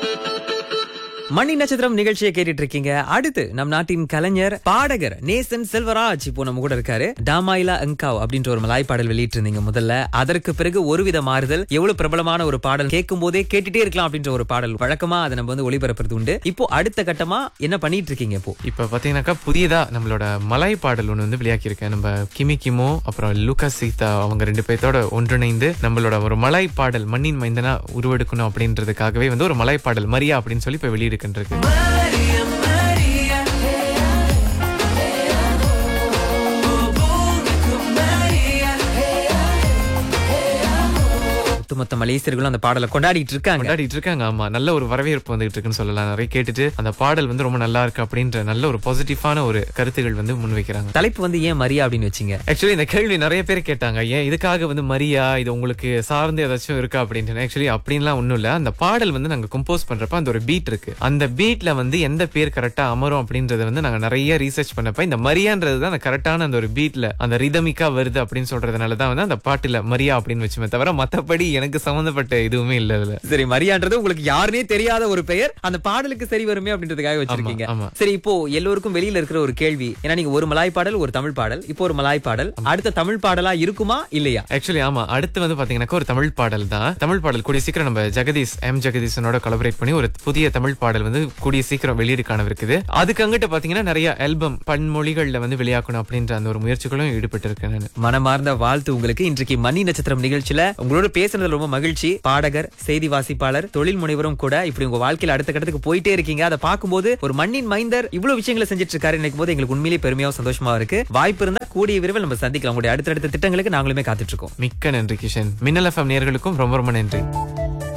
மணி நட்சத்திரம் நிகழ்ச்சியை கேட்டுட்டு இருக்கீங்க அடுத்து நம் நாட்டின் கலைஞர் பாடகர் நேசன் செல்வராஜ் இப்போ நம்ம கூட இருக்காரு டாமாயிலா அங்காவ் அப்படின்ற ஒரு மலாய் பாடல் வெளியிட்டு இருந்தீங்க முதல்ல அதற்கு பிறகு ஒருவித மாறுதல் எவ்வளவு பிரபலமான ஒரு பாடல் கேட்கும் போதே கேட்டுட்டே இருக்கலாம் அப்படின்ற ஒரு பாடல் வழக்கமா அதை நம்ம வந்து ஒளிபரப்புறது உண்டு இப்போ அடுத்த கட்டமா என்ன பண்ணிட்டு இருக்கீங்க இப்போ இப்ப பாத்தீங்கன்னாக்கா புதியதா நம்மளோட மலாய் பாடல் ஒண்ணு வந்து விளையாக்கியிருக்கேன் நம்ம கிமி கிமோ அப்புறம் லுகா சீதா அவங்க ரெண்டு பேர்த்தோட ஒன்றிணைந்து நம்மளோட ஒரு மலாய் பாடல் மண்ணின் மைந்தனா உருவெடுக்கணும் அப்படின்றதுக்காகவே வந்து ஒரு மலாய் பாடல் மரியா அப்படின்னு சொல்லி இப்ப வெளியிடுக்கின்றது ஒட்டுமொத்த மலேசியர்களும் அந்த பாடலை கொண்டாடிட்டு இருக்காங்க கொண்டாடிட்டு இருக்காங்க ஆமா நல்ல ஒரு வரவேற்பு வந்துகிட்டு இருக்குன்னு சொல்லலாம் நிறைய கேட்டுட்டு அந்த பாடல் வந்து ரொம்ப நல்லா இருக்கு அப்படின்ற நல்ல ஒரு பாசிட்டிவான ஒரு கருத்துகள் வந்து முன்வைக்கிறாங்க தலைப்பு வந்து ஏன் மரியா அப்படின்னு வச்சீங்க ஆக்சுவலி இந்த கேள்வி நிறைய பேர் கேட்டாங்க ஏன் இதுக்காக வந்து மரியா இது உங்களுக்கு சார்ந்து ஏதாச்சும் இருக்கா அப்படின்ட்டு ஆக்சுவலி அப்படின்லாம் ஒண்ணும் இல்ல அந்த பாடல் வந்து நாங்க கம்போஸ் பண்றப்ப அந்த ஒரு பீட் இருக்கு அந்த பீட்ல வந்து எந்த பேர் கரெக்டா அமரும் அப்படின்றத வந்து நாங்க நிறைய ரீசர்ச் பண்ணப்ப இந்த மரியான்றது தான் அந்த கரெக்டான அந்த ஒரு பீட்ல அந்த ரிதமிக்கா வருது அப்படின்னு சொல்றதுனால தான் வந்து அந்த பாட்டுல மரியா அப்படின்னு வச்சுமே தவிர மத்தபடி எனக்கு சம்பந்தப்பட்ட எதுவுமே இல்ல அதுல சரி மரியான்றது உங்களுக்கு யாருனே தெரியாத ஒரு பெயர் அந்த பாடலுக்கு சரி வருமே அப்படின்றதுக்காக வச்சிருக்கீங்க ஆமா. சரி இப்போ எல்லோருக்கும் வெளியில இருக்கிற ஒரு கேள்வி ஏன்னா நீங்க ஒரு மலாய் பாடல் ஒரு தமிழ் பாடல் இப்போ ஒரு மலாய் பாடல் அடுத்த தமிழ் பாடலா இருக்குமா இல்லையா ஆக்சுவலி ஆமா அடுத்து வந்து பாத்தீங்கன்னாக்கா ஒரு தமிழ் பாடல் தான் தமிழ் பாடல் கூடிய சீக்கிரம் நம்ம ஜெகதீஷ் எம் ஜெகதீஷனோட கொலபரேட் பண்ணி ஒரு புதிய தமிழ் பாடல் வந்து கூடிய சீக்கிரம் வெளியீடு காணவிருக்குது அதுக்கு அங்கிட்ட பாத்தீங்கன்னா நிறைய ஆல்பம் பன்மொழிகள்ல வந்து வெளியாக்கணும் அப்படின்ற அந்த ஒரு முயற்சிகளும் ஈடுபட்டு இருக்கேன் நான் மனமார்ந்த வாழ்த்து உங்களுக்கு இன்றைக்கு மணி நட்சத்திரம் நிகழ்ச்சியில உங்களோட பேசுனதுல ரொம்ப மகிழ்ச்சி பாடகர் செய்தி வாசிப்பாளர் தொழில் முனைவரும் கூட இப்படி உங்க வாழ்க்கையில அடுத்த கட்டத்துக்கு போயிட்டே இருக்கீங்க அதை பார்க்கும்போது ஒரு மண்ணின் மைந்தர் இவ்வளவு விஷயங்களை செஞ்சுட்டு இருக்காரு நினைக்கும் போது எங்களுக்கு உண்மையிலேயே பெருமையாவும் சந்தோஷமா இருக்கு வாய்ப்பு இருந்தா கூடிய விரைவில் நம்ம சந்திக்கலாம் உங்களுடைய அடுத்தடுத்த திட்டங்களுக்கு நாங்களுமே காத்துட்டு இருக்கோம் மிக்க நன்றி கிஷன் மின்னல் எஃப்எம் நேயர்களுக்கும் ரொம்ப ரொம்ப நன்றி